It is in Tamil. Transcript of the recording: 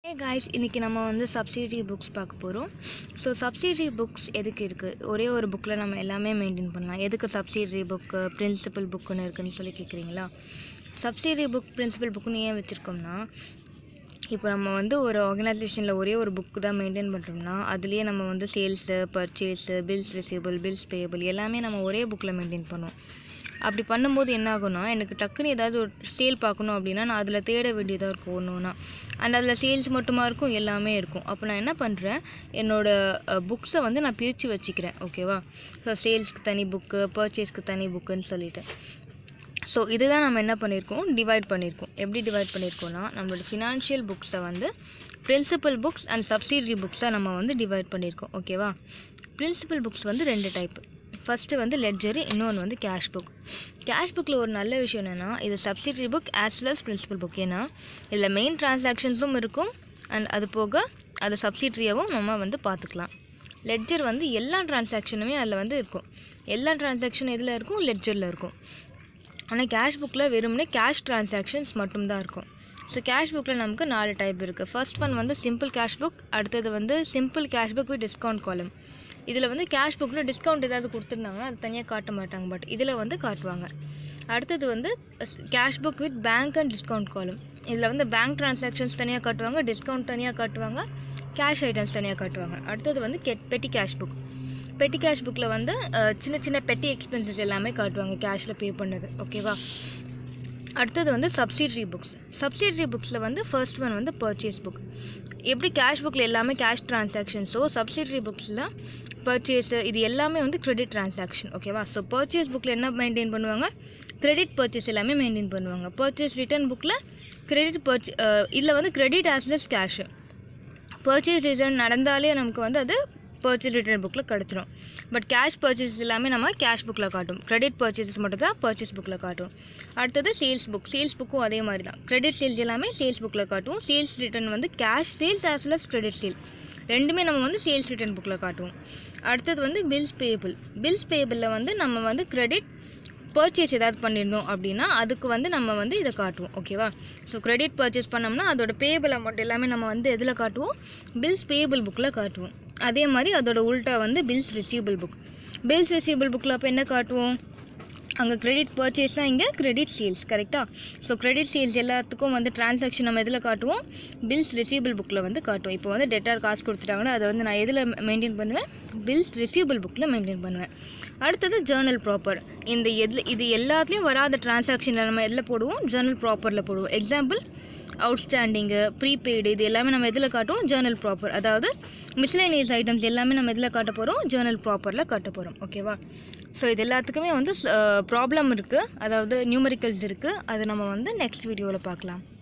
ஏ காய்ஸ் இன்றைக்கி நம்ம வந்து சப்சிடி புக்ஸ் பார்க்க போகிறோம் ஸோ சப்சிடி புக்ஸ் எதுக்கு இருக்குது ஒரே ஒரு புக்கில் நம்ம எல்லாமே மெயின்டைன் பண்ணலாம் எதுக்கு சப்சிடி புக்கு பிரின்சிபல் புக்குன்னு இருக்குன்னு சொல்லி கேட்குறீங்களா சப்சிடி புக் பிரின்சிபல் புக்குன்னு ஏன் வச்சுருக்கோம்னா இப்போ நம்ம வந்து ஒரு ஆர்கனைசேஷனில் ஒரே ஒரு புக்கு தான் மெயின்டைன் பண்ணுறோம்னா அதுலேயே நம்ம வந்து sales purchase bills receivable bills payable எல்லாமே நம்ம ஒரே புக்கில் மெயின்டைன் பண்ணுவோம் அப்படி பண்ணும்போது என்ன ஆகும்னா எனக்கு டக்குன்னு ஏதாவது ஒரு சேல் பார்க்கணும் அப்படின்னா நான் அதில் தேட வேண்டியதாக இருக்கும் ஒன்று ஒன்றா அண்ட் அதில் சேல்ஸ் மட்டுமா இருக்கும் எல்லாமே இருக்கும் அப்போ நான் என்ன பண்ணுறேன் என்னோடய புக்ஸை வந்து நான் பிரித்து வச்சுக்கிறேன் ஓகேவா ஸோ சேல்ஸ்க்கு தனி புக்கு பர்ச்சேஸ்க்கு தனி புக்குன்னு சொல்லிட்டு ஸோ இதுதான் நம்ம என்ன பண்ணியிருக்கோம் டிவைட் பண்ணியிருக்கோம் எப்படி டிவைட் பண்ணியிருக்கோம்னா நம்மளோட ஃபினான்ஷியல் புக்ஸை வந்து பிரின்சிபல் புக்ஸ் அண்ட் சப்சிடரி புக்ஸாக நம்ம வந்து டிவைட் பண்ணியிருக்கோம் ஓகேவா பிரின்சிபல் புக்ஸ் வந்து ரெண்டு டைப் ஃபஸ்ட்டு வந்து லெட்ஜரு இன்னொன்று வந்து கேஷ் புக் கேஷ் புக்கில் ஒரு நல்ல விஷயம் என்னென்னா இது subsidiary book as well as principal book ஏன்னா இதில் மெயின் டிரான்சாக்ஷன்ஸும் இருக்கும் அண்ட் அது போக அதை சப்சிடரியாகவும் நம்ம வந்து பார்த்துக்கலாம் லெட்ஜர் வந்து எல்லா டிரான்சாக்ஷனுமே அதில் வந்து இருக்கும் எல்லா டிரான்சாக்ஷன் எதில் இருக்கும் லெட்ஜரில் இருக்கும் ஆனால் கேஷ் புக்கில் வெறுமனே கேஷ் டிரான்சாக்ஷன்ஸ் மட்டும்தான் இருக்கும் ஸோ கேஷ் புக்கில் நமக்கு நாலு டைப் இருக்குது ஃபர்ஸ்ட் ஒன் வந்து சிம்பிள் கேஷ் புக் அடுத்தது வந்து simple cash book with discount column இதில் வந்து கேஷ் புக்கில் டிஸ்கவுண்ட் ஏதாவது கொடுத்துருந்தாங்கன்னா அது தனியாக காட்ட மாட்டாங்க பட் இதில் வந்து காட்டுவாங்க அடுத்தது வந்து cash book with bank and discount column இதில் வந்து பேங்க் டிரான்சாக்ஷன்ஸ் தனியாக காட்டுவாங்க டிஸ்கவுண்ட் தனியாக காட்டுவாங்க கேஷ் ஐட்டம்ஸ் தனியாக காட்டுவாங்க அடுத்தது வந்து கெட் பெட்டி கேஷ் புக் பெட்டி கேஷ் புக்கில் வந்து அஹ், சின்ன சின்ன பெட்டி எக்ஸ்பென்சஸ் எல்லாமே காட்டுவாங்க கேஷில் பே பண்ணது ஓகேவா அடுத்தது வந்து சப்சிடரி புக்ஸ் சப்சிடரி புக்ஸில் வந்து ஃபர்ஸ்ட் ஒன் வந்து பர்ச்சேஸ் புக் எப்படி கேஷ் புக்கில் எல்லாமே கேஷ் ட்ரான்சாக்ஷன்ஸோ சப்சிடரி புக்ஸில் பர்ச்சேஸு இது எல்லாமே வந்து கிரெடிட் ட்ரான்சாக்ஷன் ஓகேவா ஸோ பர்ச்சேஸ் புக்கில் என்ன மெயின்டைன் பண்ணுவாங்க கிரெடிட் பர்ச்சேஸ் எல்லாமே மெயின்டைன் பண்ணுவாங்க பர்ச்சேஸ் ரிட்டர்ன் புக்கில் கிரெடிட் பர்ச்சே இதில் வந்து credit as well cash purchase return நடந்தாலே நமக்கு வந்து அது பர்ச்சேஸ் ரிட்டர்ன் புக்கில் கிடச்சிரும் பட் கேஷ் பர்ச்சேஸ் எல்லாமே நம்ம கேஷ் புக்கில் காட்டும் கிரெடிட் பர்ச்சேசஸ் மட்டும் தான் பர்ச்சேஸ் புக்கில் காட்டும் அடுத்தது சேல்ஸ் புக் சேல்ஸ் புக்கும் அதே மாதிரி தான் கிரெடிட் சேல்ஸ் எல்லாமே சேல்ஸ் புக்கில் காட்டும் சேல்ஸ் ரிட்டர்ன் வந்து cash sales as well as credit sale ரெண்டுமே நம்ம வந்து சேல்ஸ் ரிட்டர்ன் புக்கில் காட்டுவோம் அடுத்தது வந்து பில்ஸ் பேபிள் பில்ஸ் பேபிளில் வந்து நம்ம வந்து கிரெடிட் பர்ச்சேஸ் ஏதாவது பண்ணியிருந்தோம் அப்படின்னா அதுக்கு வந்து நம்ம வந்து இதை காட்டுவோம் ஓகேவா ஸோ கிரெடிட் பர்ச்சேஸ் பண்ணோம்னா அதோட பேபிள் அமௌண்ட் எல்லாமே நம்ம வந்து எதில் காட்டுவோம் பில்ஸ் பேபிள் புக்கில் காட்டுவோம் அதே மாதிரி அதோட உல்ட்டா வந்து bills receivable book bills receivable புக்கில் அப்போ என்ன காட்டுவோம் அங்கே கிரெடிட் பர்ச்சேஸ் தான் இங்கே கிரெடிட் சேல்ஸ் கரெக்டாக ஸோ கிரெடிட் சேல்ஸ் எல்லாத்துக்கும் வந்து டிரான்சாக்ஷன் நம்ம எதில் காட்டுவோம் பில்ஸ் ரிசீவபிள் புக்கில் வந்து காட்டுவோம் இப்போ வந்து டெட்டார் காசு கொடுத்துட்டாங்கன்னா அதை வந்து நான் எதில் மெயின்டைன் பண்ணுவேன் பில்ஸ் ரிசீவபிள் புக்கில் மெயின்டைன் பண்ணுவேன் அடுத்தது ஜேர்னல் ப்ராப்பர் இந்த எதில் இது எல்லாத்துலேயும் வராத டிரான்சாக்ஷனில் நம்ம எதில் போடுவோம் ஜேர்னல் ப்ராப்பரில் போடுவோம் எக்ஸாம்பிள் அவுட்ஸ்டாண்டிங்கு ப்ரீபெய்டு இது எல்லாமே நம்ம எதில் காட்டுவோம் ஜேர்னல் ப்ராப்பர் அதாவது மிஸ்லேனியஸ் ஐட்டம்ஸ் எல்லாமே நம்ம எதில் காட்ட போகிறோம் ஜேர்னல் ப்ராப்பரில் காட்ட போகிறோம் ஓகேவா ஸோ இது எல்லாத்துக்குமே வந்து ப்ராப்ளம் இருக்குது அதாவது நியூமரிக்கல்ஸ் இருக்குது அதை நம்ம வந்து நெக்ஸ்ட் வீடியோவில் பார்க்கலாம்